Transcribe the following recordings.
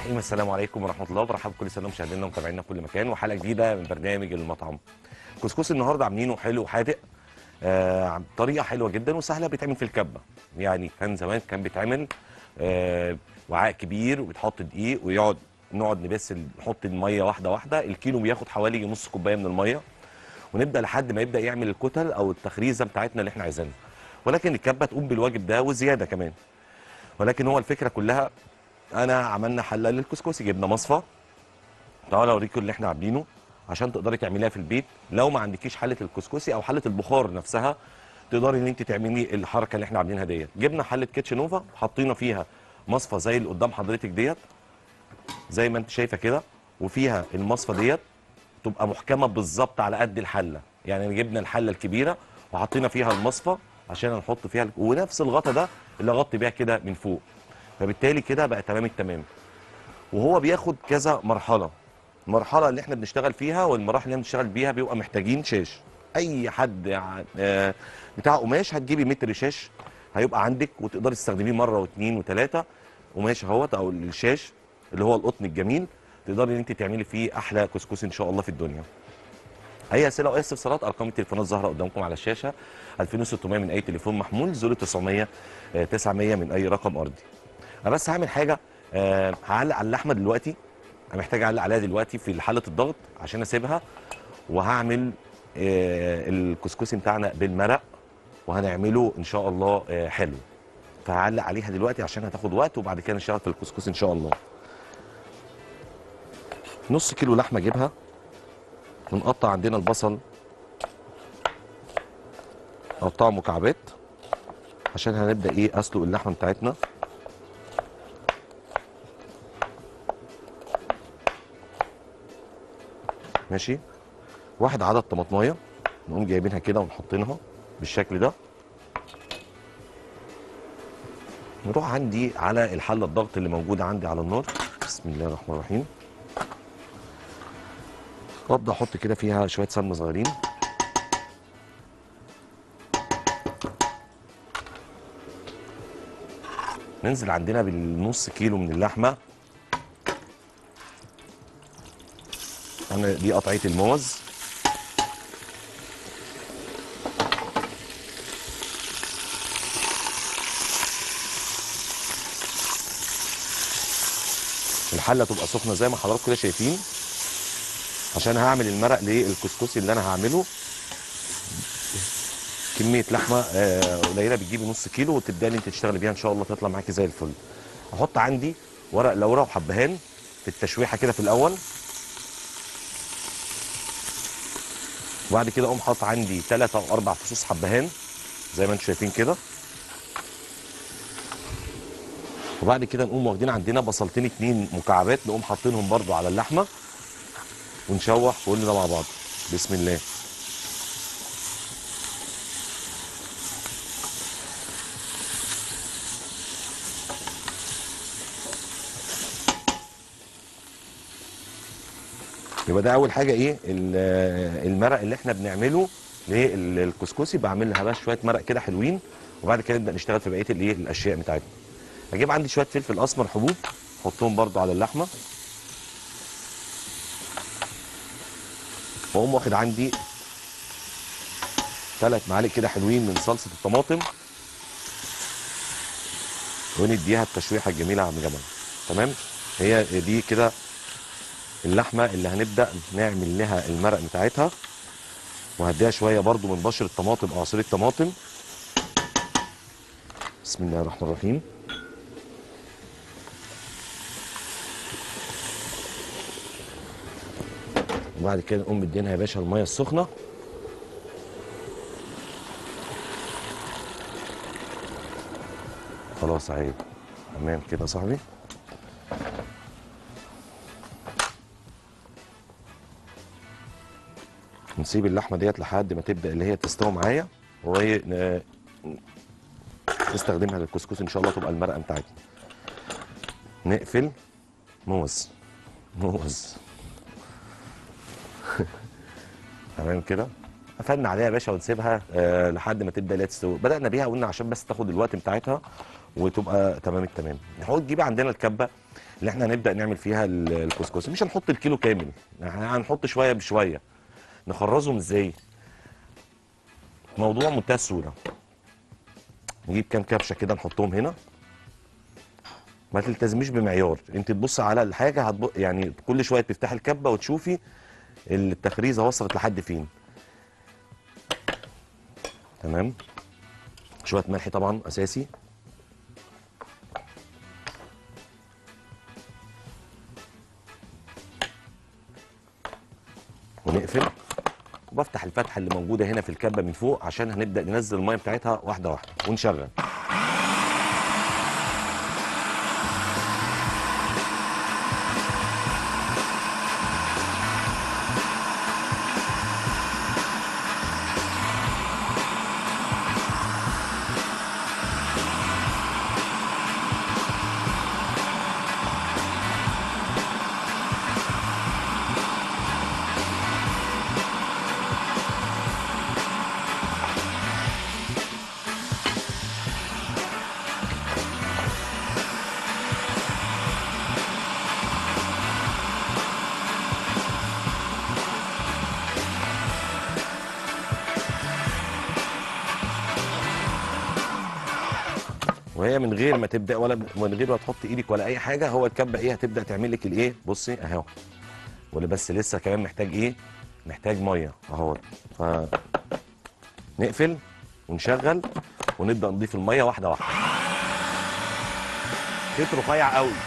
الرحيم السلام عليكم ورحمه الله وبركاته كل سنه مشاهدينا ومتابعينا في كل مكان وحلقه جديده من برنامج المطعم كسكس النهارده عاملينه حلو وحادق آه طريقه حلوه جدا وسهله بيتعمل في الكبه يعني كان زمان كان بيتعمل آه وعاء كبير وبيتحط دقيق ويقعد نقعد نبس نحط الميه واحده واحده الكيلو بياخد حوالي نص كوبايه من الميه ونبدا لحد ما يبدا يعمل الكتل او التخريزه بتاعتنا اللي احنا عايزينها ولكن الكبه تقوم بالواجب ده وزياده كمان ولكن هو الفكره كلها انا عملنا حله للكسكسي جبنا مصفى تعالى اوريكم اللي احنا عاملينه عشان تقدري تعمليها في البيت لو ما عندكيش حله الكسكسي او حله البخار نفسها تقدري ان انت تعملي الحركه اللي احنا عاملينها ديت جبنا حله كيتشنوفا حطينا فيها مصفى زي اللي قدام حضرتك ديت زي ما انت شايفه كده وفيها المصفى ديت تبقى محكمه بالظبط على قد الحله يعني جبنا الحله الكبيره وحطينا فيها المصفى عشان نحط فيها ونفس الغطا ده اللي اغطي بيها كده من فوق فبالتالي كده بقى تمام التمام وهو بياخد كذا مرحله المرحله اللي احنا بنشتغل فيها والمراحل اللي احنا بنشتغل بيها بيبقى محتاجين شاش اي حد يع- آه، بتاع قماش هتجيبي متر شاش هيبقى عندك وتقدري تستخدميه مره واثنين وثلاثه قماش اهوت او الشاش اللي هو القطن الجميل تقدري ان انت تعملي فيه احلى كسكس ان شاء الله في الدنيا اي اسئله او اي استفسارات ارقام التليفونات ظاهره قدامكم على الشاشه 2600 من اي تليفون محمول 0900 آه، 900 من اي رقم ارضي انا بس هعمل حاجه آه، هعلق على اللحمه دلوقتي انا محتاج اعلق عليها دلوقتي في حاله الضغط عشان اسيبها وهعمل آه، الكسكسي بتاعنا بالمرق وهنعمله ان شاء الله آه، حلو فهعلق عليها دلوقتي عشان هتاخد وقت وبعد كده نشتغل في الكسكسي ان شاء الله نص كيلو لحمه اجيبها ونقطع عندنا البصل نقطعه مكعبات عشان هنبدا ايه اسلق اللحمه بتاعتنا ماشي واحد عدد طماطمايه نقوم جايبينها كده ونحطينها بالشكل ده نروح عندي على الحله الضغط اللي موجوده عندي على النار بسم الله الرحمن الرحيم وابدا احط كده فيها شويه سمنه صغيرين ننزل عندنا بالنص كيلو من اللحمه انا دي قطعيه الموز الحله تبقى سخنه زي ما حضراتكم كده شايفين عشان هعمل المرق للكسكسي اللي انا هعمله كميه لحمه آه، قليله بتجيبي نص كيلو وتبداي انت تشتغلي بيها ان شاء الله تطلع معاكي زي الفل احط عندي ورق لورا وحبهان في التشويحه كده في الاول وبعد كده اقوم حاطط عندي ثلاثة او اربع فصوص حبهان زي ما انتم شايفين كده وبعد كده نقوم واخدين عندنا بصلتين اتنين مكعبات نقوم حاطينهم برضو على اللحمه ونشوح كل ده مع بعض بسم الله يبقى ده اول حاجه ايه ال- المرق اللي احنا بنعمله للكسكسي بعمل لها بقى شويه مرق كده حلوين وبعد كده نبدا نشتغل في بقيه الايه الاشياء بتاعتنا هجيب عندي شويه فلفل اسمر حبوب احطهم برضو على اللحمه واقوم واخد عندي ثلاث معالق كده حلوين من صلصه الطماطم ونديها التشويحه الجميله يا عم جمال تمام هي دي كده اللحمه اللي هنبدا نعمل لها المرق بتاعتها وهديها شويه برضو من بشر الطماطم او عصير الطماطم بسم الله الرحمن الرحيم وبعد كده نقوم مدينها يا باشا الميه السخنه خلاص عيب تمام كده يا صاحبي نسيب اللحمه ديت لحد ما تبدا اللي هي تستوي معايا ونستخدمها للكسكس ان شاء الله تبقى المرقه بتاعتنا نقفل موز موز تمام كده قفلنا عليها يا باشا ونسيبها آه لحد ما تبدا اللي هي تستوي بدانا بيها قلنا عشان بس تاخد الوقت بتاعتها وتبقى تمام التمام نحط تجيب عندنا الكبه اللي احنا هنبدا نعمل فيها ال- الكسكسي مش هنحط الكيلو كامل احنا هنحط شويه بشويه نخرزهم ازاي موضوع منتهى السهوله نجيب كام كبشه كده نحطهم هنا ما تلتزميش بمعيار انت تبص على الحاجه هتب... يعني كل شويه تفتحي الكبه وتشوفي التخريزه وصلت لحد فين تمام شويه ملح طبعا اساسي ونقفل وبفتح الفتحه اللي موجوده هنا في الكبه من فوق عشان هنبدا ننزل الميه بتاعتها واحده واحده ونشغل وهي من غير ما تبدا ولا من غير ما تحط ايدك ولا اي حاجه هو الكبه ايه هتبدا تعمل لك الايه بصي اهو ولا بس لسه كمان محتاج ايه محتاج ميه اهو ف نقفل ونشغل ونبدا نضيف الميه واحده واحده خيط رفيع قوي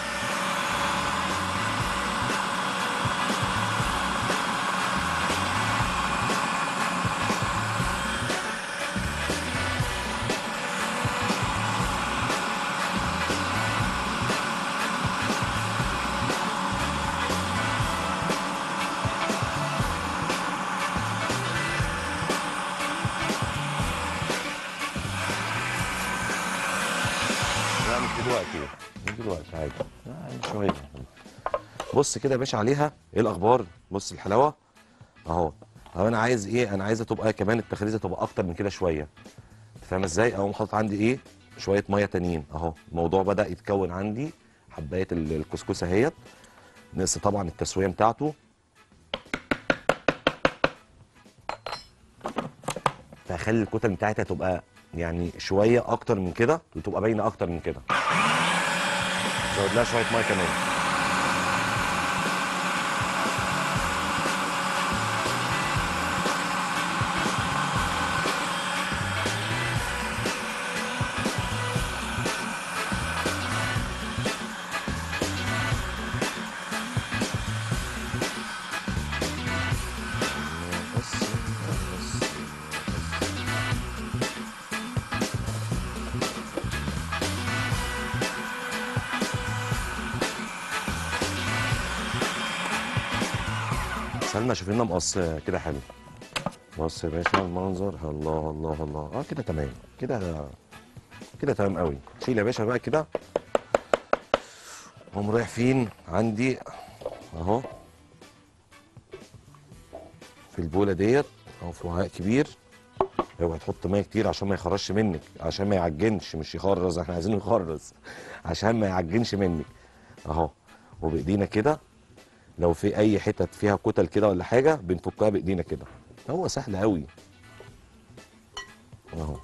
لا مش دلوقتي مش دلوقتي عادي لا شويه بص كده يا باشا عليها ايه الاخبار بص الحلاوه اهو طب انا عايز ايه انا عايزه تبقى كمان التخريزه تبقى اكتر من كده شويه أنت فاهم ازاي اقوم حاطط عندي ايه شويه ميه تانيين اهو الموضوع بدا يتكون عندي حبايه ال- الكسكسه اهيت نقص طبعا التسويه بتاعته فاخلي الكتل بتاعتها تبقى يعني شويه اكتر من كده وتبقى باينه اكتر من كده زود لها شويه ميه كمان بس بس سلمى شوف لنا مقص كده حلو بص يا باشا المنظر الله الله الله اه كده تمام كده كده تمام قوي شيل يا باشا بقى كده قوم رايح فين عندي اهو في البوله ديت او في وعاء كبير اوعى تحط ميه كتير عشان ما يخرجش منك عشان ما يعجنش مش يخرز احنا عايزينه يخرز عشان ما يعجنش منك اهو وبايدينا كده لو في اي حتت فيها كتل كده ولا حاجه بنفكها بايدينا كده هو سهل قوي اهو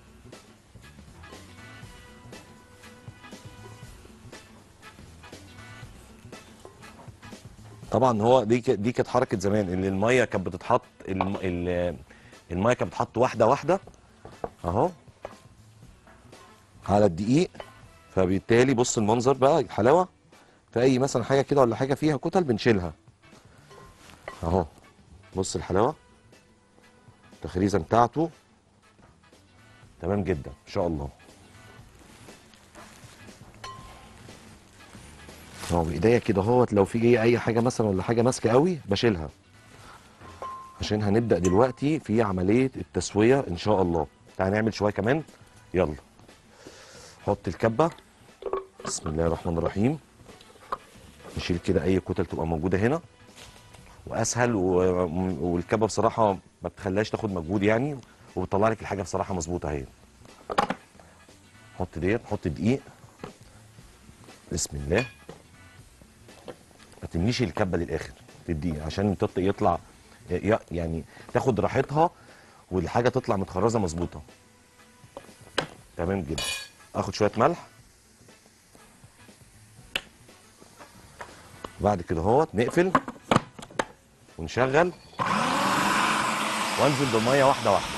طبعا هو دي ك- دي كانت حركه زمان اللي الميه كانت بتتحط الم... ال- الميه كانت بتتحط واحده واحده اهو على الدقيق فبالتالي بص المنظر بقى الحلاوه في اي مثلا حاجه كده ولا حاجه فيها كتل بنشيلها اهو بص الحلاوه التخريزه بتاعته تمام جدا ان شاء الله اهو بايديا كده اهوت لو في ايه اي حاجه مثلا ولا حاجه ماسكه قوي بشيلها عشان هنبدا دلوقتي في عمليه التسويه ان شاء الله تعال نعمل شويه كمان يلا حط الكبه بسم الله الرحمن الرحيم نشيل كده اي كتل تبقى موجوده هنا واسهل و... والكبه بصراحه ما بتخليهاش تاخد مجهود يعني وبتطلع لك الحاجه بصراحه مظبوطه اهي نحط ديت نحط دقيق بسم الله ما تمليش الكبه للاخر في الدقيق عشان التط يطلع ي- يعني تاخد راحتها والحاجه تطلع متخرزه مظبوطه تمام جدا اخد شويه ملح بعد كده اهوت نقفل ونشغل وانزل بالميه واحده واحده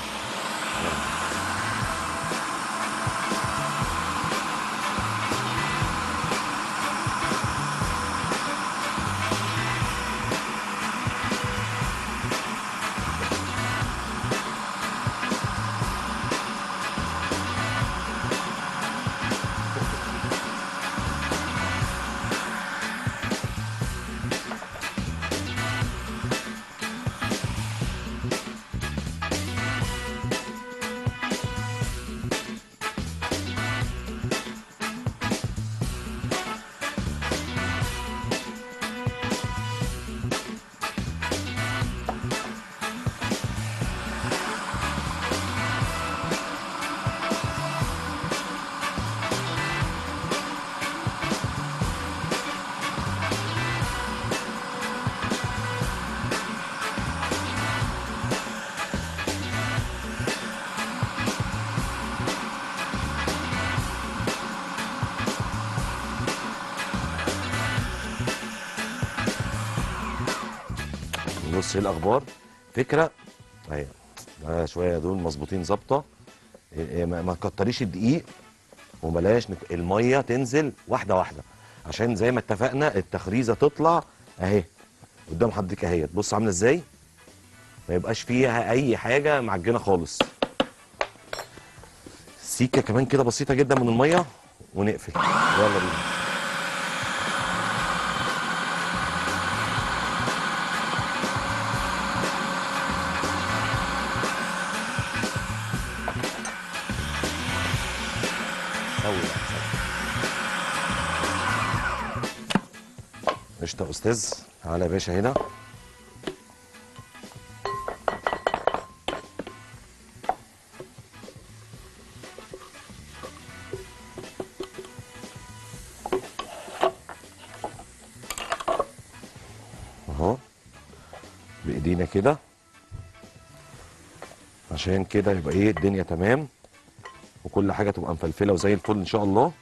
نبص ايه الاخبار فكره اهي آه شويه دول مظبوطين ظابطه إيه إيه ما ما تكتريش الدقيق وبلاش نك... الميه تنزل واحده واحده عشان زي ما اتفقنا التخريزه تطلع اهي قدام حضرتك اهي بص عامله ازاي ما يبقاش فيها اي حاجه معجنه خالص سيكه كمان كده بسيطه جدا من الميه ونقفل يلا بينا أول واحد. قشطة يا أستاذ تعالى يا باشا هنا أهو بإيدينا كده عشان كده يبقى إيه الدنيا تمام وكل حاجه تبقى مفلفله وزي الفل ان شاء الله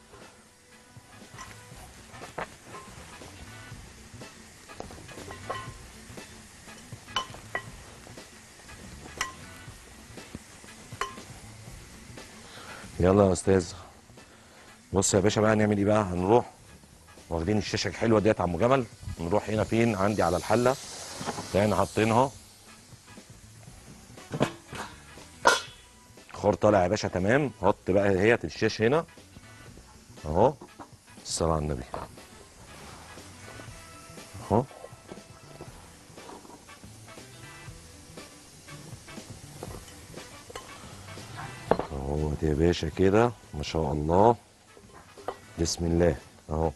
يلا يا استاذ بص يا باشا بقى نعمل ايه بقى هنروح واخدين الشاشه الحلوه ديت عم جمل نروح هنا فين عندي على الحله تاني حاطينها خور طالع يا باشا تمام حط بقى هي الشاش هنا اهو الصلاه على النبي اهو اهو يا باشا كده ما شاء الله بسم الله اهو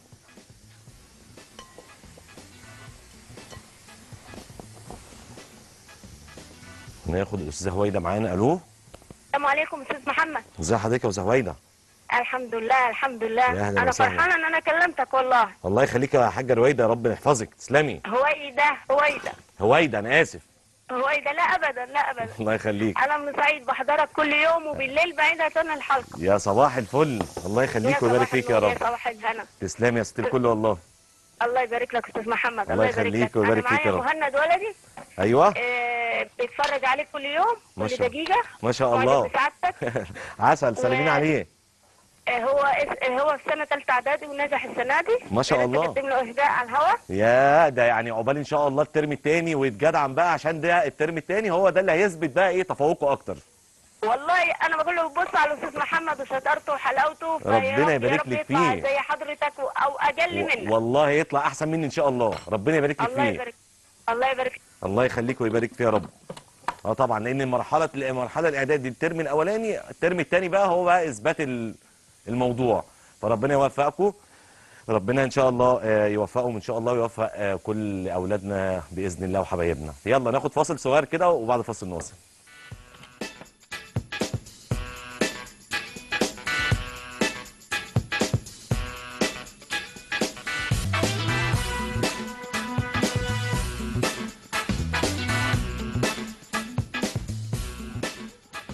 ناخد الاستاذه هويده معانا الو السلام عليكم استاذ محمد ازي حضرتك يا استاذه هويده الحمد لله الحمد لله يا أهلاً انا وسهلاً. فرحانه ان انا كلمتك والله الله يخليك يا حاجه رويده يا رب يحفظك تسلمي هويدا هويدا هويده انا اسف هويدا لا ابدا لا ابدا الله يخليك انا من سعيد بحضرك كل يوم وبالليل بعيدة عن الحلقه يا صباح الفل الله يخليك يا ويبارك صباح فيك يا النور، رب يا صباح الهنا تسلمي يا ست الكل والله الله يبارك لك استاذ محمد الله يخليك لك. ويبارك انا فيك يا معايا رب. مهند ولدي ايوه آه بيتفرج عليك كل يوم ما كل شاء- دقيقه ما شاء وعليك الله بسعادتك عسل سلمين و- عليه آه هو اس- آه هو في سنه ثالثه اعدادي ونجح السنه دي ما شاء الله. تقدم له اهداء على الهواء يا ده يعني عقبال ان شاء الله الترم الثاني ويتجدعن بقى عشان ده الترم الثاني هو ده اللي هيثبت بقى ايه تفوقه اكتر والله انا بقول له بص على الاستاذ محمد وشطارته وحلاوته فيا ربنا رب- يا يبارك رب لك يطلع فيه. زي حضرتك و- او اقل منك و- والله يطلع احسن مني ان شاء الله ربنا يبارك لك الله فيه يبارك الله يبارك الله يخليك ويبارك فيه يا رب اه طبعا لان مرحله المرحله الاعدادي الترم الاولاني الترم الثاني بقى هو بقى اثبات ال- الموضوع فربنا يوفقكم ربنا ان شاء الله آه، يوفقهم ان شاء الله ويوفق آه، كل اولادنا باذن الله وحبايبنا يلا ناخد فاصل صغير كده وبعد فاصل نواصل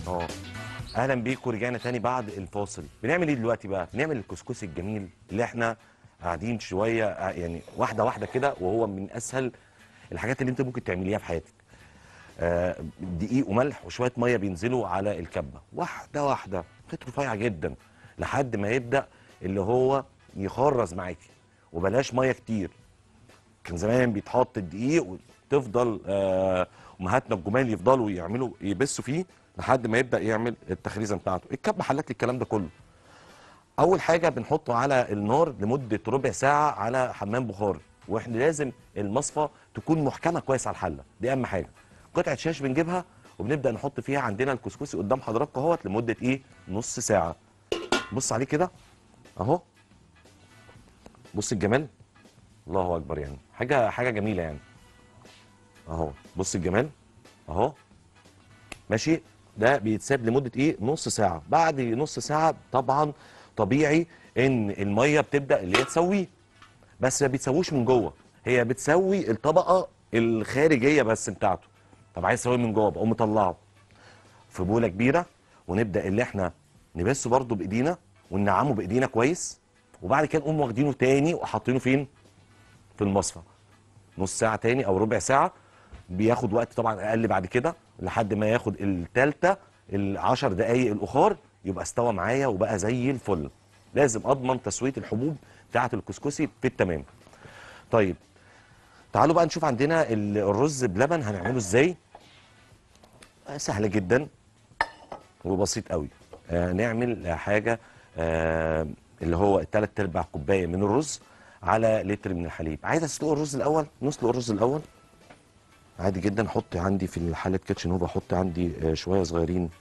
اه اهلا بيكم رجعنا تاني بعد الفاصل بنعمل ايه دلوقتي بقى بنعمل الكسكسي الجميل اللي احنا قاعدين شويه آه، يعني واحده واحده كده وهو من اسهل الحاجات اللي انت ممكن تعمليها في حياتك آه، دقيق وملح وشويه ميه بينزلوا على الكبه واحده واحده خيط رفيع جدا لحد ما يبدا اللي هو يخرز معاكي وبلاش ميه كتير كان زمان بيتحط الدقيق وتفضل آه، امهاتنا الجمال يفضلوا يعملوا يبسوا فيه لحد ما يبدا يعمل التخريزه بتاعته الكبه حلت لي الكلام ده كله اول حاجه بنحطه على النار لمده ربع ساعه على حمام بخار واحنا لازم المصفى تكون محكمه كويس على الحله دي اهم حاجه قطعه شاش بنجيبها وبنبدا نحط فيها عندنا الكسكسي قدام حضراتكم اهوت لمده ايه نص ساعه بص عليه كده اهو بص الجمال الله اكبر يعني حاجه حاجه جميله يعني اهو بص الجمال اهو ماشي ده بيتساب لمده ايه نص ساعه بعد نص ساعه طبعا طبيعي ان الميه بتبدا اللي هي تسويه بس ما بتسويش من جوه هي بتسوي الطبقه الخارجيه بس بتاعته طب عايز تسويه من جوه بقوم مطلعه في بوله كبيره ونبدا اللي احنا نبسه برده بايدينا وننعمه بايدينا كويس وبعد كده نقوم واخدينه تاني وحاطينه فين في المصفى نص ساعه تاني او ربع ساعه بياخد وقت طبعا اقل بعد كده لحد ما ياخد التالتة العشر دقايق الاخر يبقى استوى معايا وبقى زي الفل لازم اضمن تسويه الحبوب بتاعه الكسكسي في التمام طيب تعالوا بقى نشوف عندنا ال- الرز بلبن هنعمله ازاي آه، سهله جدا وبسيط قوي آه نعمل حاجه آه اللي هو التلات ارباع كوبايه من الرز على لتر من الحليب عايز اسلق الرز الاول نسلق الرز الاول عادي جدا احط عندي في حاله كيتشن هوب احط عندي آه، شويه صغيرين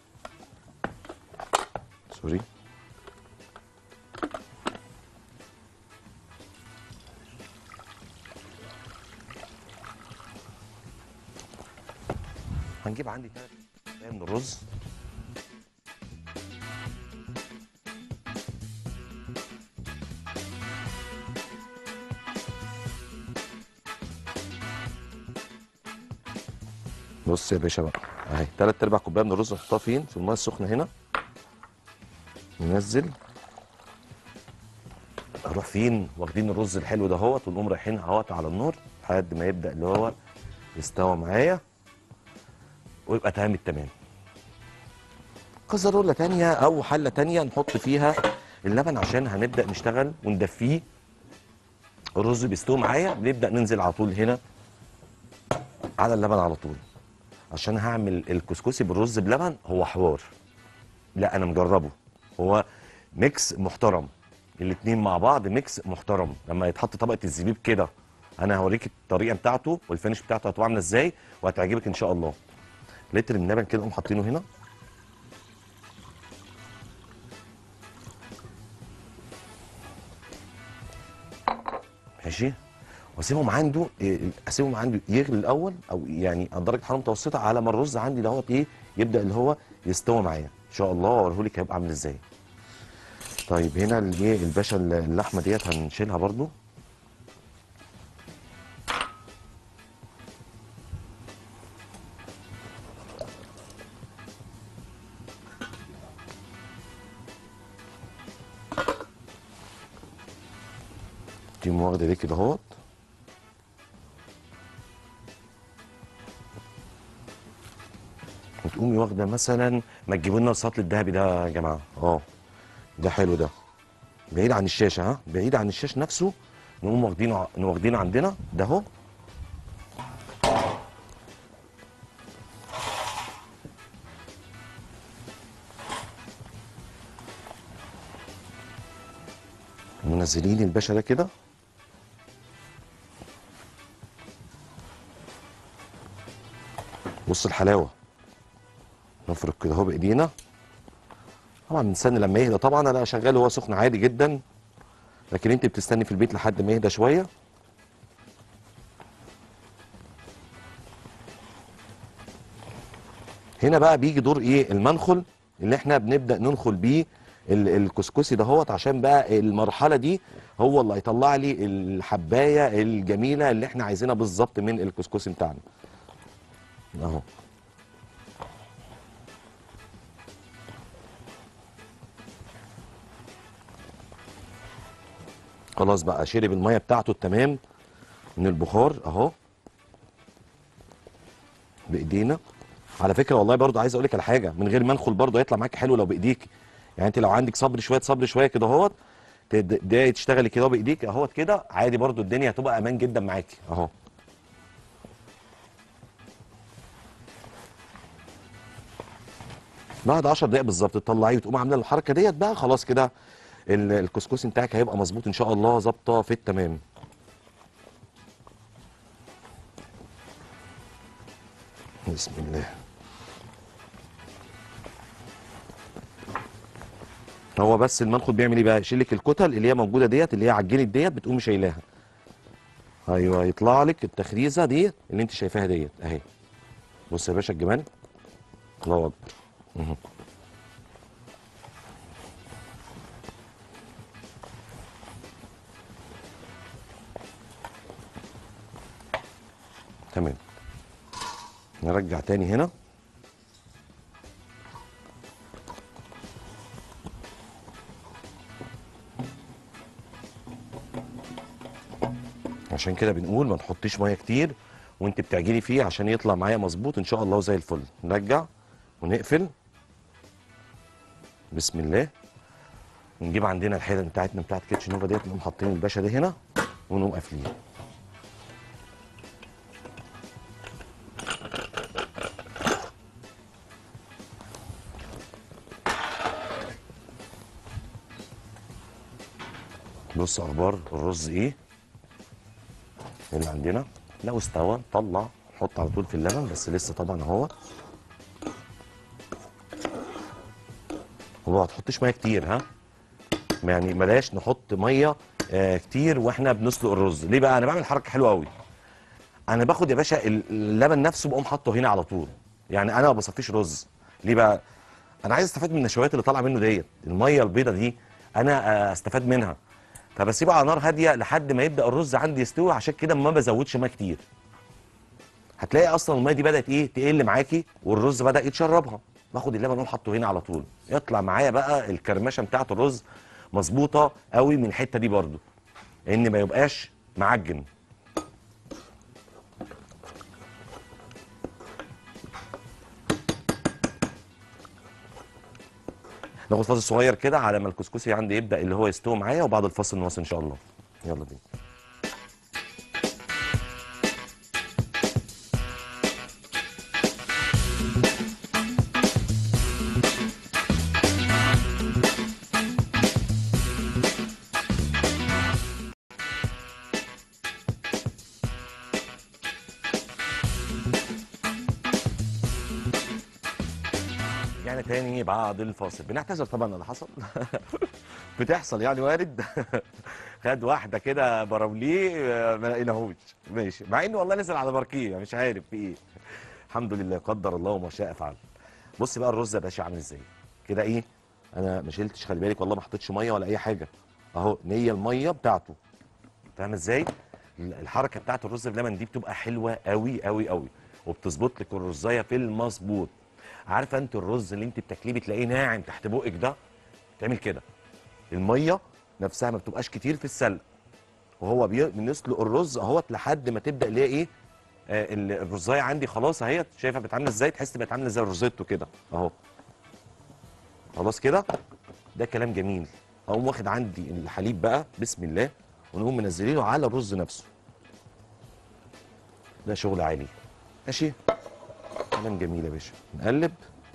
سوري هنجيب عندي ثلاث كوبايات من الرز بص يا باشا بقى اهي تلات ارباع كوبايه من الرز نحطها فين في الميه السخنه هنا ننزل اروح فين واخدين الرز الحلو ده اهوت ونقوم رايحين اهوت على النار لحد ما يبدا اللي هو يستوى معايا ويبقى تمام التمام كزرولة تانية أو حلة تانية نحط فيها اللبن عشان هنبدأ نشتغل وندفيه الرز بيستوي معايا بنبدأ ننزل على طول هنا على اللبن على طول عشان هعمل الكسكسي بالرز بلبن هو حوار لا أنا مجربه هو ميكس محترم الاتنين مع بعض ميكس محترم لما يتحط طبقة الزبيب كده أنا هوريك الطريقة بتاعته والفينش بتاعته هتبقى عاملة ازاي وهتعجبك إن شاء الله لتر من اللبن كده نقوم حاطينه هنا ماشي واسيبهم عنده إيه، اسيبهم عنده يغلي الاول او يعني على درجه حراره متوسطه على ما الرز عندي دوت ايه يبدا اللي هو يستوي معايا ان شاء الله واوريهولك هيبقى عامل ازاي طيب هنا اللي ايه الباشا اللحمه ديت هنشيلها برضو تقوم واخده دي كده اهوت وتقومي واخده مثلا ما تجيبوا لنا السطل الذهبي ده يا جماعه اه ده حلو ده بعيد عن الشاشه ها بعيد عن الشاش نفسه نقوم واخدينه ع- واخدينه عندنا ده اهو منزلين الباشا ده كده بص الحلاوه نفرك كده اهو بايدينا طبعا بنستنى لما يهدى طبعا انا شغال وهو سخن عادي جدا لكن انت بتستني في البيت لحد ما يهدى شويه هنا بقى بيجي دور ايه المنخل اللي احنا بنبدا ننخل بيه ال- الكسكسي دهوت عشان بقى المرحله دي هو اللي هيطلع لي الحبايه الجميله اللي احنا عايزينها بالظبط من الكسكسي بتاعنا اهو خلاص بقى شرب الميه بتاعته التمام من البخار اهو بايدينا على فكره والله برضو عايز اقول لك على حاجه من غير ما ادخل برضو هيطلع معاك حلو لو بايديك يعني انت لو عندك صبر شويه صبر شويه كده اهوت تبداي تشتغلي كده بايديك اهوت كده عادي برضو الدنيا هتبقى امان جدا معاكي اهو بعد 10 دقائق بالظبط تطلعيه وتقوم عامله الحركه ديت بقى خلاص كده ال- الكسكسي بتاعك هيبقى مظبوط ان شاء الله ظابطه في التمام بسم الله هو بس المنخل بيعمل ايه بقى يشيل لك الكتل اللي هي موجوده ديت اللي هي عجينه ديت بتقوم شايلاها ايوه يطلع لك التخريزه دي اللي انت شايفاها ديت اهي بص يا باشا الجمال الله اكبر مهم. تمام نرجع تاني هنا عشان كده بنقول ما نحطيش ميه كتير وانت بتعجني فيه عشان يطلع معايا مظبوط ان شاء الله زي الفل نرجع ونقفل بسم الله ونجيب عندنا الحيله بتاعتنا بتاعت كيتشن نوفا ديت نقوم حاطين الباشا دي هنا ونقوم قافلين بص اخبار الرز ايه اللي عندنا لو استوى طلع حط على طول في اللبن بس لسه طبعا اهو وما تحطش ميه كتير ها يعني بلاش نحط ميه آه كتير واحنا بنسلق الرز ليه بقى انا بعمل حركه حلوه قوي انا باخد يا باشا اللبن نفسه بقوم حاطه هنا على طول يعني انا ما بصفيش رز ليه بقى انا عايز استفاد من النشويات اللي طالعه منه ديت الميه البيضه دي انا آه، استفاد منها فبسيبه على نار هاديه لحد ما يبدا الرز عندي يستوي عشان كده ما بزودش ميه كتير هتلاقي اصلا الميه دي بدات ايه تقل معاكي والرز بدا يتشربها باخد اللبن اقوم حاطه هنا على طول يطلع معايا بقى الكرمشه بتاعه الرز مظبوطه قوي من الحته دي برده ان ما يبقاش معجن ناخد فاصل صغير كده على ما الكسكسي عندي يبدا اللي هو يستوي معايا وبعد الفاصل نواصل ان شاء الله يلا بينا رجعنا تاني بعد الفاصل بنعتذر طبعا على اللي حصل بتحصل يعني وارد خد واحده كده براوليه آه، ما لقيناهوش ماشي مع انه والله نزل على باركيه مش عارف في ايه الحمد لله قدر الله وما شاء فعل بص بقى الرز يا باشا عامل ازاي كده ايه انا ما شلتش خلي بالك والله ما حطيتش ميه ولا اي حاجه اهو نيه الميه بتاعته فاهم ازاي الحركه بتاعت الرز بلبن دي بتبقى حلوه قوي قوي قوي وبتظبط لك الرزايه في المظبوط عارفه انت الرز اللي انت بتاكليه بتلاقيه ناعم تحت بقك ده تعمل كده الميه نفسها ما بتبقاش كتير في السلق وهو بي- بنسلق الرز اهوت لحد ما تبدا اللي هي ايه آه ال- الرزايه عندي خلاص اهي شايفها بتعمل ازاي تحس بقت عامله زي الروزيتو كده اهو خلاص كده ده كلام جميل اقوم واخد عندي الحليب بقى بسم الله ونقوم منزلينه على الرز نفسه ده شغل عالي ماشي كلام جميل يا باشا نقلب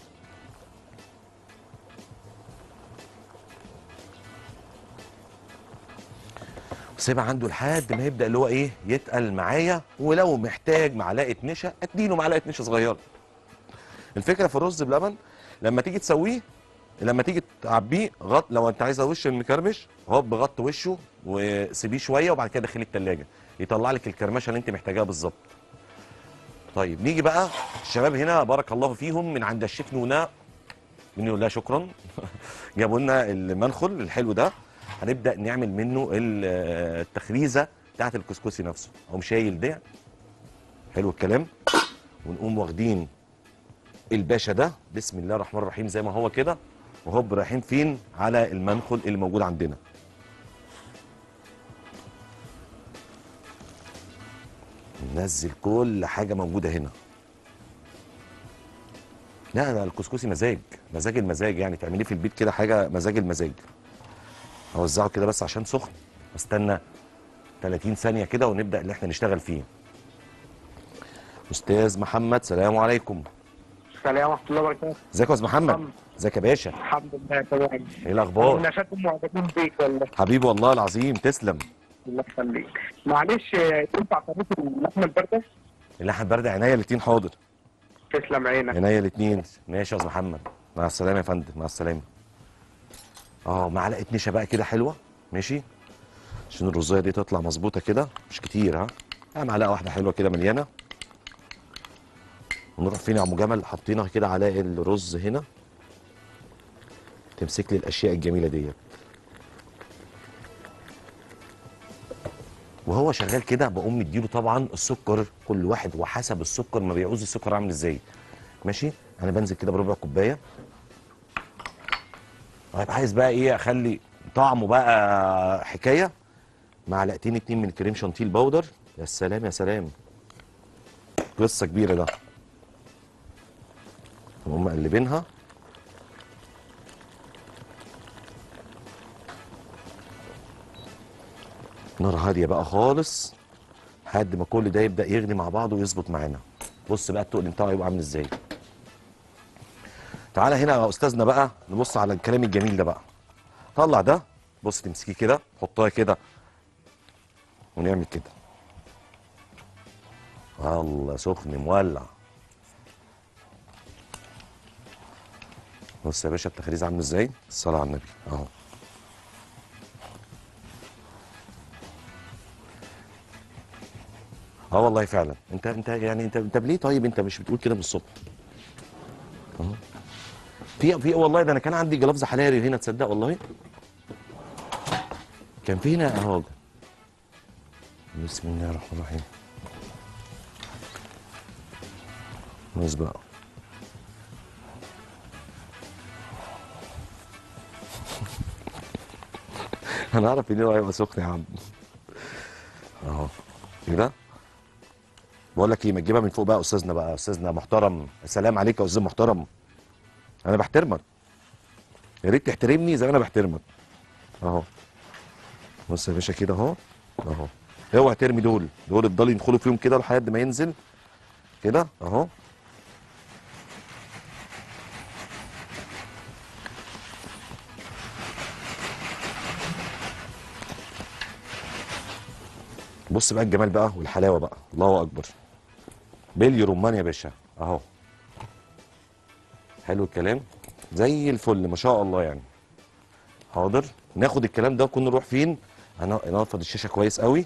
وسيبها عنده لحد ما يبدا اللي هو ايه يتقل معايا ولو محتاج معلقه نشا اديله معلقه نشا صغيره الفكره في الرز بلبن لما تيجي تسويه لما تيجي تعبيه غط لو انت عايزه وش المكرمش هوب غط وشه وسيبيه شويه وبعد كده دخليه التلاجة يطلع لك الكرمشه اللي انت محتاجاها بالظبط طيب نيجي بقى الشباب هنا بارك الله فيهم من عند الشيف نونا بنقول لها شكرا جابوا لنا المنخل الحلو ده هنبدا نعمل منه ال- التخريزه بتاعت الكسكسي نفسه اقوم شايل ده حلو الكلام ونقوم واخدين الباشا ده بسم الله الرحمن الرحيم زي ما هو كده وهوب رايحين فين على المنخل اللي موجود عندنا نزل كل حاجه موجوده هنا لا ده الكسكسي مزاج مزاج المزاج يعني تعمليه في البيت كده حاجه مزاج المزاج اوزعه كده بس عشان سخن استنى 30 ثانيه كده ونبدا اللي احنا نشتغل فيه استاذ محمد سلام عليكم السلام ورحمة الله وبركاته ازيك يا استاذ محمد محمد. ازيك يا باشا الحمد لله تمام ايه الاخبار انا شاكم معجبين بيك والله حبيبي والله العظيم تسلم الله يخليك معلش آه، تنفع طريقة اللحمة الباردة اللحم برد عينيا الاتنين حاضر تسلم عينك عينيا الاتنين ماشي يا استاذ محمد مع السلامه يا فندم مع السلامه اه معلقه نشا بقى كده حلوه ماشي عشان الرزايه دي تطلع مظبوطه كده مش كتير ها آه معلقه واحده حلوه كده مليانه ونروح فين يا عم جمل حاطينها كده على الرز هنا تمسك لي الاشياء الجميله ديت وهو شغال كده بقوم مديله طبعا السكر كل واحد وحسب السكر ما بيعوز السكر عامل ازاي ماشي انا بنزل كده بربع كوبايه طيب عايز بقى ايه اخلي طعمه بقى حكايه معلقتين اتنين من كريم شانتيل باودر يا سلام يا سلام قصه كبيره ده نقوم مقلبينها نار هاديه بقى خالص لحد ما كل ده يبدا يغلي مع بعضه ويظبط معانا بص بقى التقل بتاعه يبقى عامل ازاي تعالى هنا يا استاذنا بقى نبص على الكلام الجميل ده بقى طلع ده بص تمسكيه كده حطها كده ونعمل كده الله سخن مولع بص يا باشا التخريز عامل ازاي الصلاه على النبي اهو اه والله فعلا انت انت يعني انت انت ليه طيب انت مش بتقول كده من الصبح اهو في في والله ده انا كان عندي جلافز حراري هنا تصدق والله كان في هنا اهو بسم الله الرحمن الرحيم بص بقى انا اعرف ان هو هيبقى سخن يا عم اهو كده بقول لك ايه ما تجيبها من فوق بقى يا استاذنا بقى استاذنا محترم السلام عليك يا استاذ محترم انا بحترمك يا ريت تحترمني زي ما انا بحترمك اهو بص يا باشا كده اهو اهو اوعى ترمي دول دول افضلوا يدخلوا فيهم كده لحد ما ينزل كده اهو بص بقى الجمال بقى والحلاوه بقى الله اكبر بلي رمان يا باشا اهو حلو الكلام زي الفل ما شاء الله يعني حاضر ناخد الكلام ده ونكون نروح فين انا نفض الشاشه كويس قوي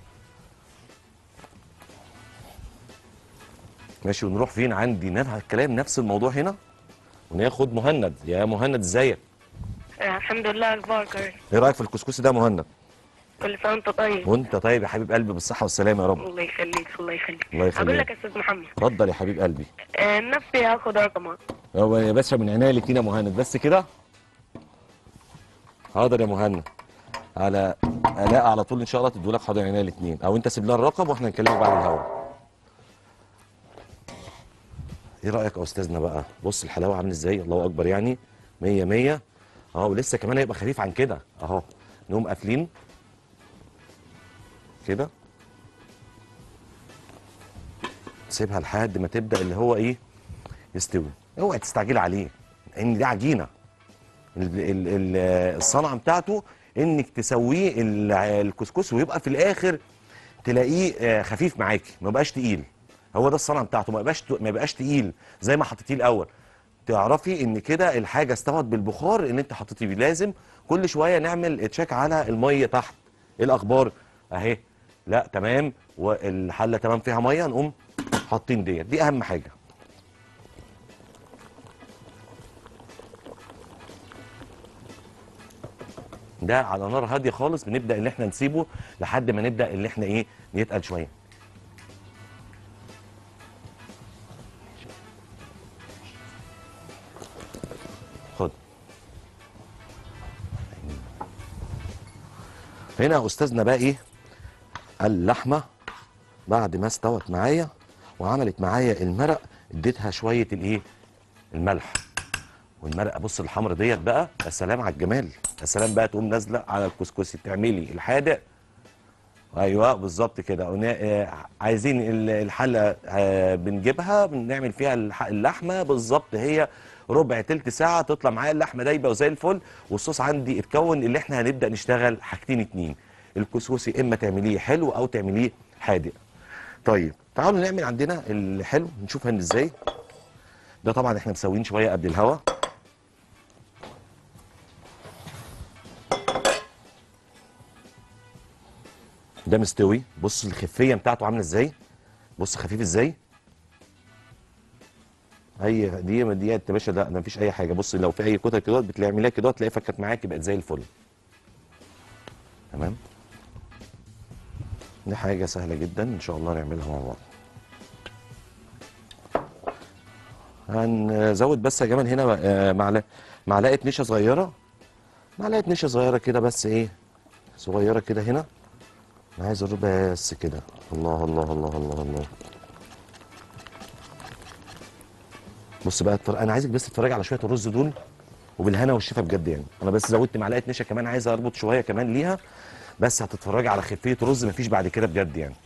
ماشي ونروح فين عندي نفس الكلام نفس الموضوع هنا وناخد مهند يا مهند ازيك آه، الحمد لله اخبارك إيه؟ ايه رايك في الكسكسي ده يا مهند كل سنه وانت طيب وانت طيب يا حبيب قلبي بالصحه والسلامه يا رب الله يخليك الله يخليك الله يخليك. هقول لك يا استاذ محمد اتفضل يا حبيب قلبي آه، نفسي هاخد رقمك هو يا باشا من عينيا الاتنين يا مهند بس كده حاضر يا مهند على الاء على طول ان شاء الله تدولك حاضر عينيا الاتنين او انت سيب لنا الرقم واحنا نكلمك بعد الهوا ايه رايك يا استاذنا بقى بص الحلاوه عامل ازاي الله اكبر يعني 100 100 اه ولسه كمان هيبقى خفيف عن كده اهو نقوم قافلين كده سيبها لحد ما تبدا اللي هو ايه يستوي اوعى تستعجل عليه ان دي عجينه ال- ال- ال- الصنعه بتاعته انك تسويه ال- الكسكس ويبقى في الاخر تلاقيه آه، خفيف معاكي ما يبقاش تقيل هو ده الصنعه بتاعته ما يبقاش ما يبقاش تقيل زي ما حطيتيه الاول تعرفي ان كده الحاجه استوت بالبخار اللي انت حطيتيه فيه لازم كل شويه نعمل تشيك على الميه تحت ايه الاخبار اهي لا تمام والحله تمام فيها ميه نقوم حاطين ديت دي اهم حاجه ده على نار هاديه خالص بنبدا ان احنا نسيبه لحد ما نبدا ان احنا ايه يتقل شويه خد هنا يا استاذنا بقى ايه اللحمه بعد ما استوت معايا وعملت معايا المرق اديتها شويه الايه الملح والمرقه بص الحمر ديت بقى يا سلام على الجمال يا سلام بقى تقوم نازله على الكسكسي تعملي الحادق ايوه بالظبط كده ونا- آه، عايزين ال- الحله آه، بنجيبها بنعمل فيها الح- اللحمه بالظبط هي ربع تلت ساعه تطلع معايا اللحمه دايبه وزي الفل والصوص عندي اتكون اللي احنا هنبدا نشتغل حاجتين اتنين الكسكسي اما تعمليه حلو او تعمليه حادق طيب تعالوا نعمل عندنا الحلو نشوف هن ازاي ده طبعا احنا مسوين شويه قبل الهوا ده مستوي بص الخفيه بتاعته عامله ازاي بص خفيف ازاي اي دي دي يا باشا ده ما فيش اي حاجه بص لو في اي كتل كده بتعملها كده تلاقي فكت معاك بقت زي الفل تمام دي حاجه سهله جدا ان شاء الله نعملها مع بعض هنزود بس يا جمال هنا آه، معلقه معلقه نشا صغيره معلقه نشا صغيره كده بس ايه صغيره كده هنا انا عايز الربع بس كده الله الله الله الله الله بص بقى اتفرج- انا عايزك بس تتفرج على شويه الرز دول وبالهنا والشفا بجد يعني انا بس زودت معلقه نشا كمان عايز اربط شويه كمان ليها بس هتتفرجي على خفيه رز مفيش بعد كده بجد يعني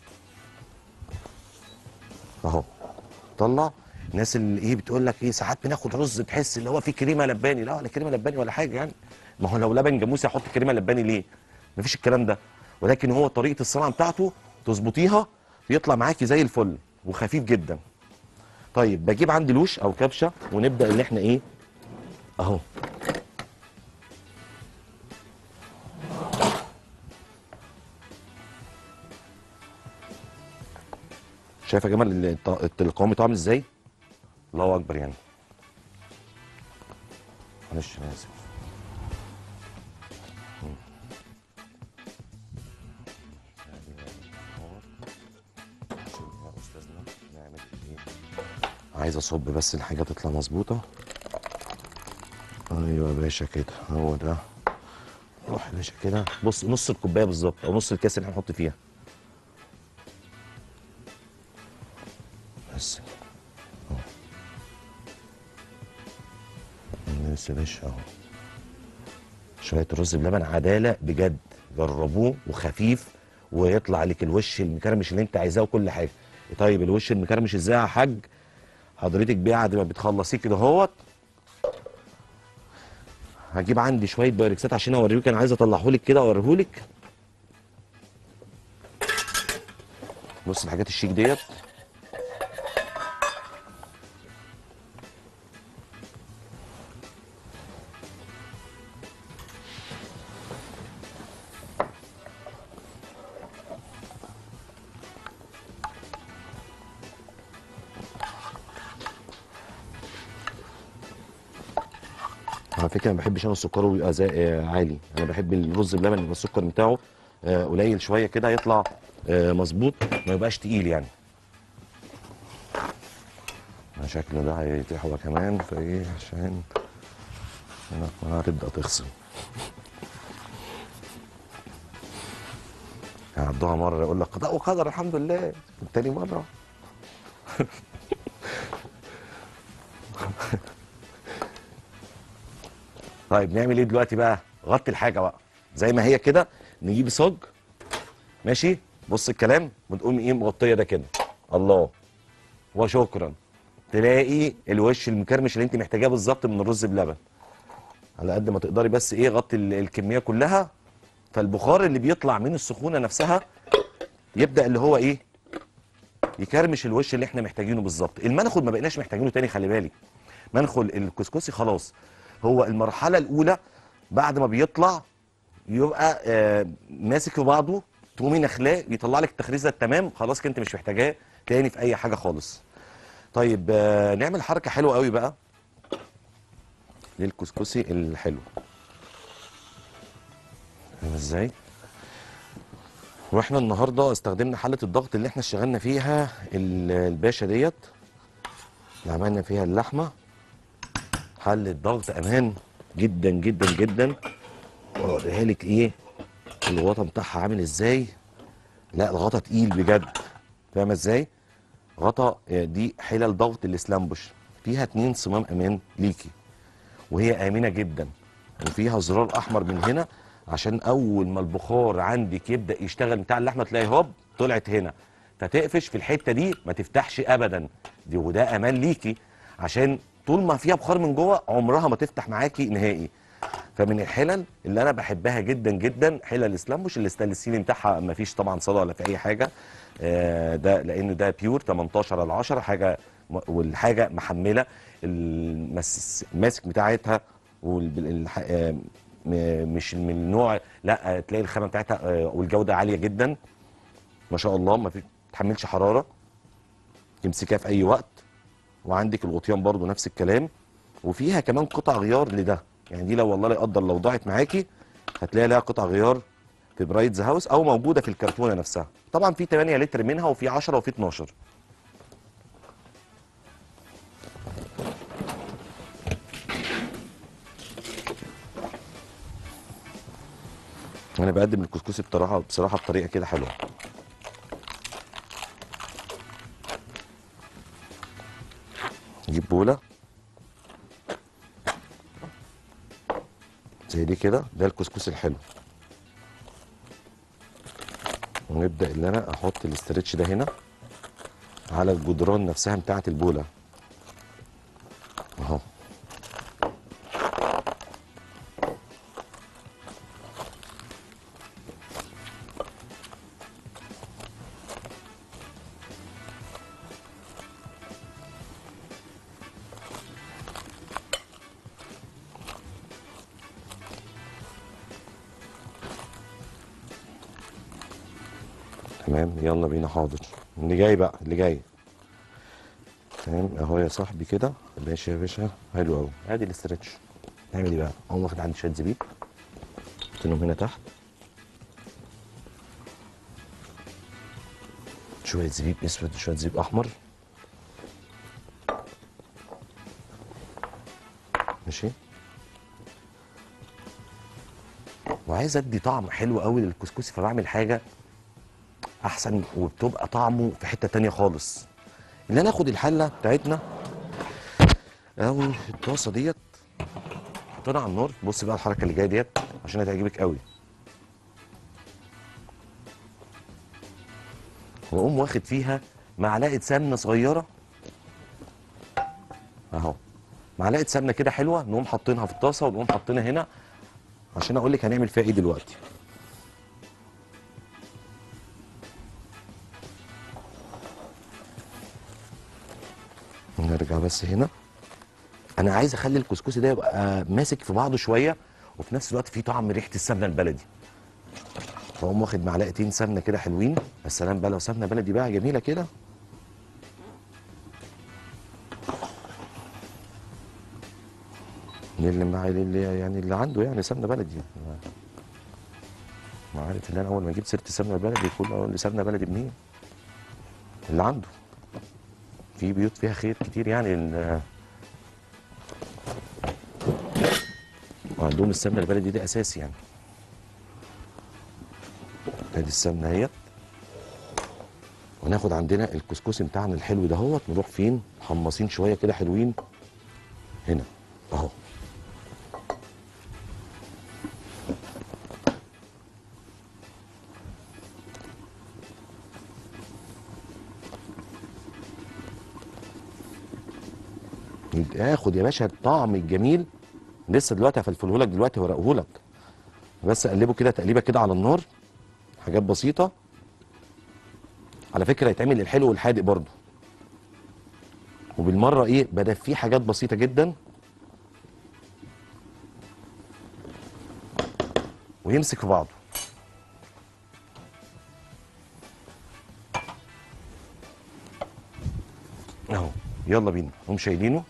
اهو طلع الناس اللي ايه بتقول لك ايه ساعات بناخد رز تحس اللي هو فيه كريمه لباني لا ولا كريمه لباني ولا حاجه يعني ما هو لو لبن جاموسي احط كريمه لباني ليه مفيش الكلام ده ولكن هو طريقه الصنعه بتاعته تظبطيها يطلع معاكي زي الفل وخفيف جدا طيب بجيب عندي لوش او كبشه ونبدا ان احنا ايه اهو شايف يا جمال الط- القوام بتاعه عامل ازاي الله اكبر يعني معلش انا اسف مم. عشان يا استاذنا نعمل ايه عايز اصب بس الحاجه تطلع مظبوطه ايوه يا باشا كده هو ده روح يا باشا كده بص نص الكوبايه بالظبط او نص الكاس اللي هنحط فيها بس اهو بس يا باشا اهو شويه رز بلبن عداله بجد جربوه وخفيف ويطلع لك الوش المكرمش اللي انت عايزاه وكل حاجه طيب الوش المكرمش ازاي يا حاج حضرتك بعد ما بتخلصيه كده اهوت هجيب عندي شويه بايركسات عشان اوريك انا عايز اطلعه لك كده اوريه لك بص الحاجات الشيك ديت على فكره ما بحبش انا السكر يبقى زي آه، عالي انا بحب الرز بلبن يبقى السكر بتاعه آه، قليل شويه كده يطلع آه، مظبوط ما يبقاش تقيل يعني أنا شكله ده هيتيح هو كمان فايه عشان هنا هتبدا تغسل هعدوها مره يقول لك قضاء وقدر الحمد لله تاني مره طيب نعمل ايه دلوقتي بقى غطي الحاجه بقى زي ما هي كده نجيب صاج ماشي بص الكلام وتقوم ايه مغطيه ده كده الله وشكرا تلاقي الوش المكرمش اللي انت محتاجاه بالظبط من الرز بلبن على قد ما تقدري بس ايه غطي ال- الكميه كلها فالبخار اللي بيطلع من السخونه نفسها يبدا اللي هو ايه يكرمش الوش اللي احنا محتاجينه بالظبط المنخل ما بقيناش محتاجينه تاني خلي بالك منخل الكسكسي خلاص هو المرحله الاولى بعد ما بيطلع يبقى آه ماسك في بعضه تقومي نخلاه يطلع لك التخريزه التمام خلاص كده انت مش محتاجاه تاني في اي حاجه خالص طيب آه نعمل حركه حلوه قوي بقى للكسكسي الحلو فاهم ازاي واحنا النهارده استخدمنا حله الضغط اللي احنا اشتغلنا فيها ال- الباشا ديت اللي عملنا فيها اللحمه حله ضغط امان جدا جدا جدا واوريها لك ايه الغطا بتاعها عامل ازاي لا الغطا تقيل بجد فاهمه ازاي غطا آه، دي حلل ضغط الاسلامبوش فيها اتنين صمام امان ليكي وهي امنه جدا وفيها زرار احمر من هنا عشان اول ما البخار عندك يبدا يشتغل بتاع اللحمه تلاقي هوب طلعت هنا فتقفش في الحته دي ما تفتحش ابدا دي وده امان ليكي عشان طول ما فيها بخار من جوه عمرها ما تفتح معاكي نهائي فمن الحلل اللي انا بحبها جدا جدا حلل الاسلامبوش الستانلس ستيل بتاعها ما فيش طبعا صدى ولا في اي حاجه آه، ده لانه ده بيور 18 على 10 حاجه م- والحاجه محمله المس- الماسك بتاعتها وال- الح- آه، م- مش من النوع لا آه، تلاقي الخامه بتاعتها آه، والجوده عاليه جدا ما شاء الله ما في تحملش حراره تمسكها في اي وقت وعندك الغطيان برضو نفس الكلام وفيها كمان قطع غيار لده يعني دي لو والله لا يقدر لو ضاعت معاكي هتلاقي لها قطع غيار في برايتز هاوس او موجوده في الكرتونه نفسها طبعا في 8 لتر منها وفي 10 وفي 12 انا بقدم الكسكسي بصراحه بصراحه بطريقه كده حلوه نجيب بوله زي دي كده ده الكسكسي الحلو ونبدا ان انا احط الاسترتش ده هنا على الجدران نفسها بتاعه البوله اهو تمام يلا بينا حاضر اللي جاي بقى اللي جاي تمام اهو يا صاحبي كده ماشي يا باشا حلو قوي ادي الاسترتش نعمل ايه بقى اقوم واخد عندي شويه زبيب حاطينهم هنا تحت شويه زبيب اسود وشويه زبيب احمر ماشي وعايز ادي طعم حلو قوي للكسكسي فبعمل حاجه احسن وبتبقى طعمه في حته تانية خالص ان انا اخد الحله بتاعتنا او الطاسه ديت حطينا على النار بص بقى الحركه اللي جايه ديت عشان هتعجبك قوي واقوم واخد فيها معلقه سمنه صغيره اهو معلقه سمنه كده حلوه نقوم حاطينها في الطاسه ونقوم حاطينها هنا عشان اقول لك هنعمل فيها ايه دلوقتي نرجع بس هنا انا عايز اخلي الكسكسي ده يبقى ماسك في بعضه شويه وفي نفس الوقت فيه طعم ريحه السمنه البلدي فاقوم واخد معلقتين سمنه كده حلوين يا سلام بقى لو سمنه بلدي بقى جميله كده اللي مع اللي يعني اللي عنده يعني سمنه بلدي ما عارف ان انا اول ما اجيب سيره السمنه البلدي يقول اقول لي سمنه بلدي منين اللي عنده في بيوت فيها خير كتير يعني ال- وعندهم السمنه البلدي دي اساسي يعني ادي السمنه اهيت وناخد عندنا الكسكسي بتاعنا الحلو دهوت نروح فين محمصين شويه كده حلوين هنا اهو اخد يا باشا الطعم الجميل لسه دلوقتي هفلفله لك دلوقتي وارقه لك بس اقلبه كده تقليبه كده على النار حاجات بسيطه على فكره يتعمل الحلو والحادق برضه وبالمره ايه بدفيه حاجات بسيطه جدا ويمسك في بعضه اهو يلا بينا هم شايلينه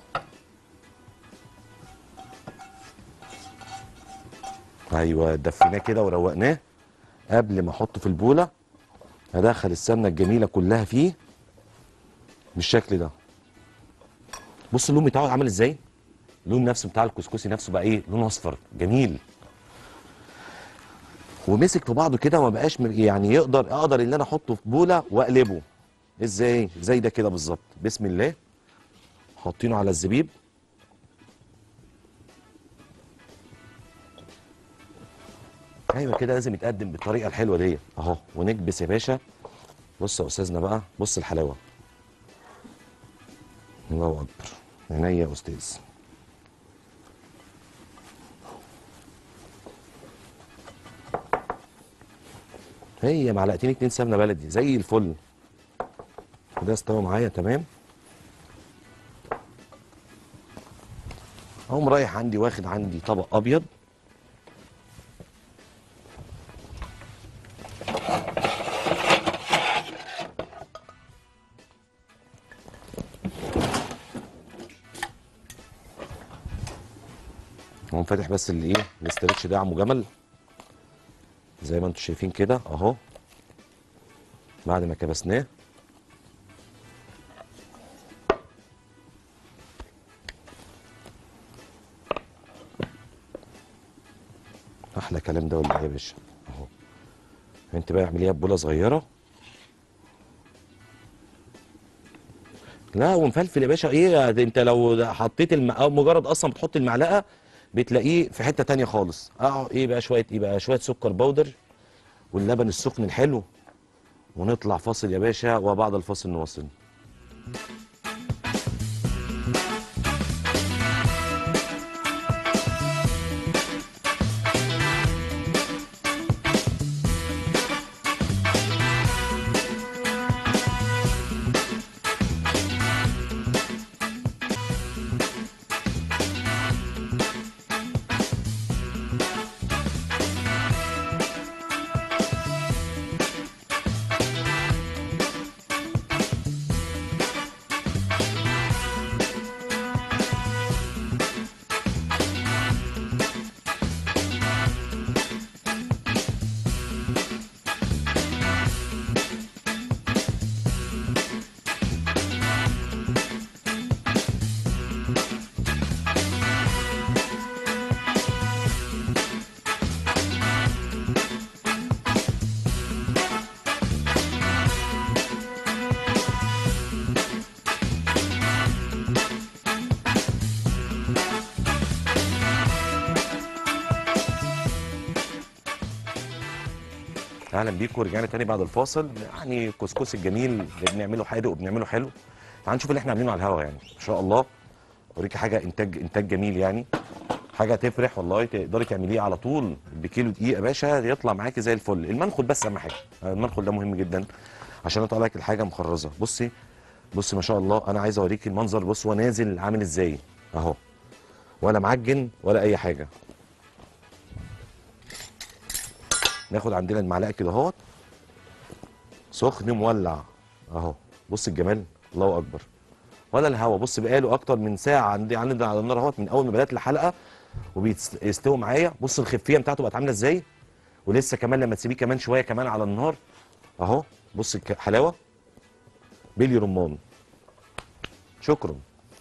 ايوه دفيناه كده وروقناه قبل ما احطه في البوله ادخل السمنه الجميله كلها فيه بالشكل ده بص اللون بتاعه عامل ازاي اللون نفسه بتاع الكسكسي نفسه بقى ايه لون اصفر جميل ومسك في بعضه كده وما بقاش م- يعني يقدر اقدر ان انا احطه في بوله واقلبه ازاي زي ده كده بالظبط بسم الله حاطينه على الزبيب ايوه كده لازم يتقدم بالطريقه الحلوه دي اهو ونكبس يا باشا بص يا استاذنا بقى بص الحلاوه الله اكبر عينيا يا استاذ هي معلقتين اتنين سمنه بلدي زي الفل ده استوى معايا تمام اقوم رايح عندي واخد عندي طبق ابيض اقوم فاتح بس اللي ايه الاسترتش ده عمو جمل زي ما انتم شايفين كده اهو بعد ما كبسناه احلى كلام ده ولا ايه يا باشا اهو انت بقى اعمليها ببوله صغيره لا ومفلفل يا باشا ايه ده انت لو حطيت الم... أو مجرد اصلا بتحط المعلقه بتلاقيه في حته تانية خالص اه ايه بقى شويه ايه بقى شويه سكر بودر واللبن السخن الحلو ونطلع فاصل يا باشا وبعد الفاصل نواصل اهلا بيكم ورجعنا تاني بعد الفاصل يعني الكسكس الجميل اللي بنعمله حادق وبنعمله حلو تعال نشوف اللي احنا عاملينه على الهوا يعني ان شاء الله اوريكي حاجه انتاج انتاج جميل يعني حاجه تفرح والله تقدري تعمليه على طول بكيلو دقيق يا باشا يطلع معاكي زي الفل المنخل بس اهم حاجه المنخل ده مهم جدا عشان يطلع لك الحاجه مخرزه بصي بصي ما شاء الله انا عايز اوريكي المنظر بص هو نازل عامل ازاي اهو ولا معجن ولا اي حاجه ناخد عندنا المعلقه كده اهوت سخن مولع اهو بص الجمال الله اكبر ولا الهوا بص بقاله اكتر من ساعه عندي عندنا على النار اهوت من اول ما بدات الحلقه وبيستوي معايا بص الخفيه بتاعته بقت عامله ازاي ولسه كمان لما تسيبيه كمان شويه كمان على النار اهو بص الحلاوه بلي رمان شكرا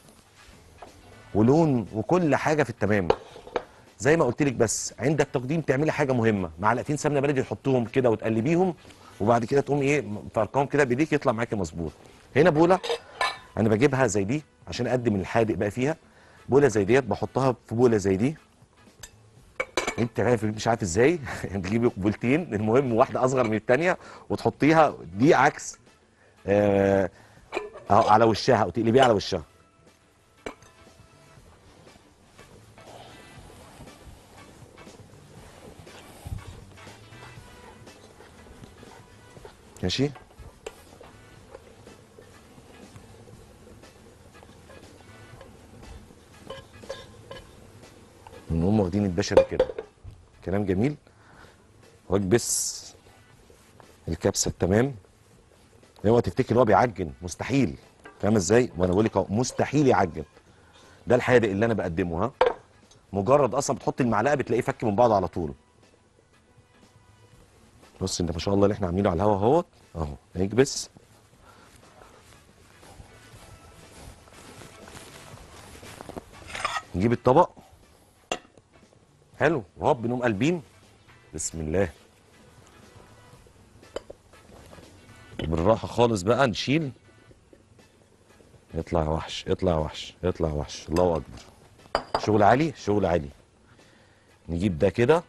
ولون وكل حاجه في التمام زي ما قلت لك بس عند التقديم تعملي حاجه مهمه معلقتين سمنه بلدي تحطهم كده وتقلبيهم وبعد كده تقوم ايه فرقاهم كده بايديك يطلع معاكي مظبوط هنا بوله انا بجيبها زي دي عشان اقدم الحادق بقى فيها بوله زي ديت بحطها في بوله زي دي انت عارف مش عارف ازاي تجيبي بولتين المهم واحده اصغر من الثانيه وتحطيها دي عكس آه اهو على وشها وتقلبيها على وشها ماشي نقوم واخدين البشرة كده كلام جميل واكبس الكبسه التمام اوعى تفتكر ان هو بيعجن مستحيل فاهم ازاي وانا بقول لك اهو مستحيل يعجن ده الحادق اللي انا بقدمه ها مجرد اصلا بتحط المعلقه بتلاقيه فك من بعض على طول بص انت ما شاء الله اللي احنا عاملينه على الهوا اهوت اهو نكبس نجيب الطبق حلو وهوب بنقوم قلبين بسم الله بالراحه خالص بقى نشيل يطلع وحش يطلع وحش يطلع وحش الله اكبر شغل عالي شغل عالي نجيب ده كده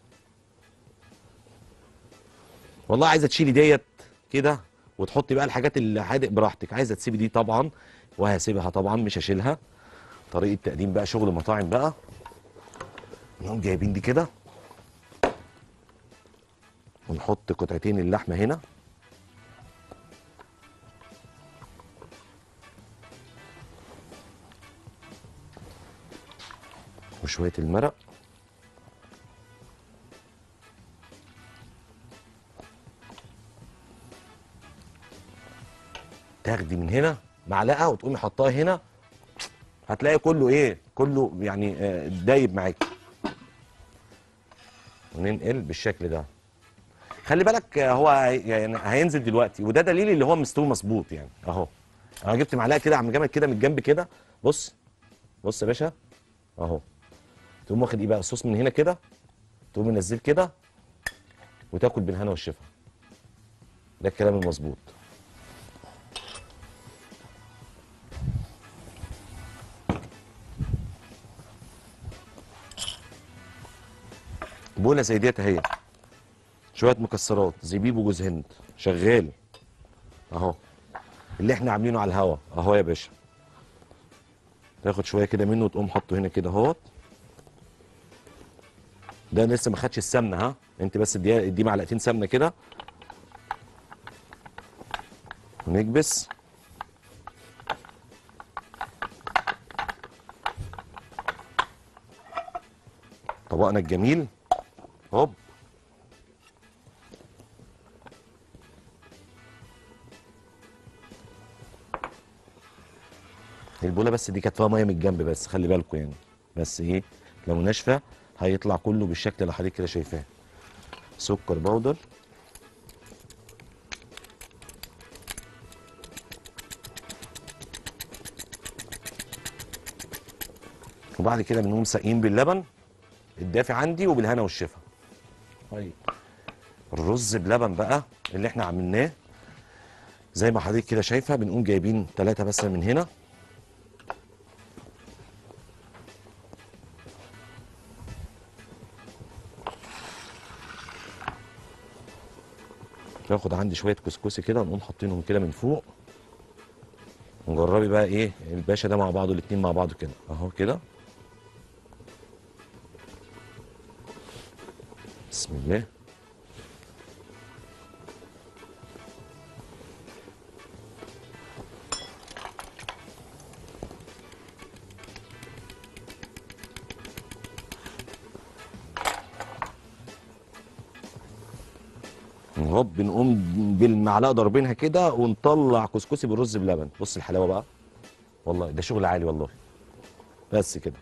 والله عايزه تشيلي ديت كده وتحطي بقى الحاجات اللي حادق براحتك عايزه تسيبي دي طبعا وهسيبها طبعا مش هشيلها طريقه تقديم بقى شغل مطاعم بقى نقوم جايبين دي كده ونحط قطعتين اللحمه هنا وشويه المرق تاخدي من هنا معلقه وتقومي حطاها هنا هتلاقي كله ايه كله يعني آه، دايب معاكي وننقل بالشكل ده خلي بالك آه، هو هي- يعني هينزل دلوقتي وده دليل اللي هو مستوي مظبوط يعني اهو انا جبت معلقه كده عم جامد كده من الجنب كده بص بص يا باشا اهو تقوم واخد ايه بقى الصوص من هنا كده تقوم منزل كده وتاكل بالهنا والشفا ده الكلام المظبوط بوله زي ديت اهي شويه مكسرات زبيب وجوز هند شغال اهو اللي احنا عاملينه على الهوا اهو يا باشا تاخد شويه كده منه وتقوم حاطه هنا كده اهوت ده لسه ما خدش السمنه ها انت بس اديها اديه معلقتين سمنه كده ونكبس طبقنا الجميل هوب البوله بس دي كانت فيها ميه من الجنب بس خلي بالكم يعني بس ايه لو ناشفه هيطلع كله بالشكل اللي حضرتك كده شايفاه سكر بودر وبعد كده بنقوم ساقين باللبن الدافي عندي وبالهنا والشفا طيب الرز بلبن بقى اللي احنا عملناه زي ما حضرتك كده شايفه بنقوم جايبين ثلاثة بس من هنا ناخد عندي شويه كسكسي كده ونقوم حاطينهم كده من فوق ونجربي بقى ايه الباشا ده مع بعضه الاتنين مع بعض كده اهو كده بسم الله هوب بنقوم بالمعلقه ضاربينها كده ونطلع كسكسي بالرز بلبن بص الحلاوه بقى والله ده شغل عالي والله بس كده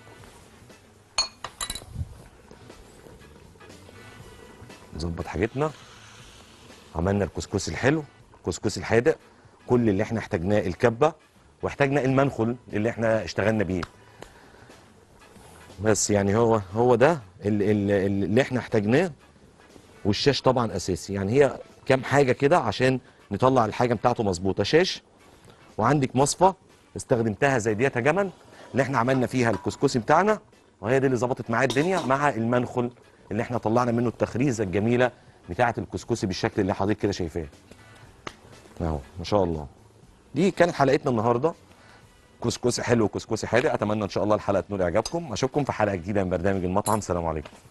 نظبط حاجتنا عملنا الكسكسي الحلو الكسكسي الحادق كل اللي احنا احتاجناه الكبه واحتاجنا المنخل اللي احنا اشتغلنا بيه بس يعني هو هو ده اللي, اللي, اللي احنا احتاجناه والشاش طبعا اساسي يعني هي كام حاجه كده عشان نطلع الحاجه بتاعته مظبوطه شاش وعندك مصفى استخدمتها زي ديت يا جمل اللي احنا عملنا فيها الكسكسي بتاعنا وهي دي اللي ظبطت معايا الدنيا مع المنخل اللي احنا طلعنا منه التخريزه الجميله بتاعه الكسكسي بالشكل اللي حضرتك كده شايفاه اهو ما شاء الله دي كانت حلقتنا النهارده كسكسي حلو وكسكسي حادق اتمنى ان شاء الله الحلقه تنول اعجابكم اشوفكم في حلقه جديده من برنامج المطعم سلام عليكم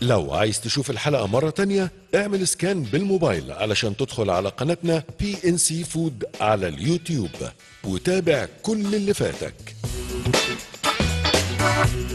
لو عايز تشوف الحلقة مرة تانية اعمل سكان بالموبايل علشان تدخل على قناتنا بي ان سي فود على اليوتيوب وتابع كل اللي فاتك